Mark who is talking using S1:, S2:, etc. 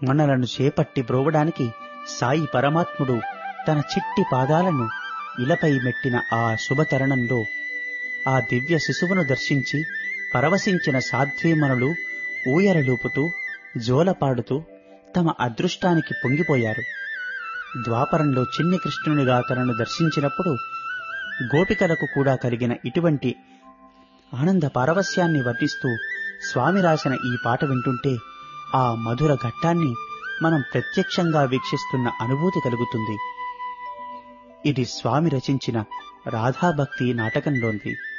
S1: మనలను చేపట్టి బ్రోవడానికి సాయి పరమాత్ముడు తన చిట్టి పాదాలను ఇలపై మెట్టిన ఆ శుభతరుణంలో ఆ దివ్య శిశువును దర్శించి పరవశించిన సాధ్వీమనులు ఊయరలూపుతూ జోలపాడుతూ తమ అదృష్టానికి పొంగిపోయారు ద్వాపరంలో చిన్ని కృష్ణునిగా తనను దర్శించినప్పుడు గోపికలకు కూడా కలిగిన ఇటువంటి ఆనంద పారవస్యాన్ని వర్ణిస్తూ స్వామి రాసిన ఈ పాట వింటుంటే ఆ మధుర ఘట్టాన్ని మనం ప్రత్యక్షంగా వీక్షిస్తున్న అనుభూతి కలుగుతుంది ఇది స్వామి రచించిన రాధాభక్తి నాటకంలోనిది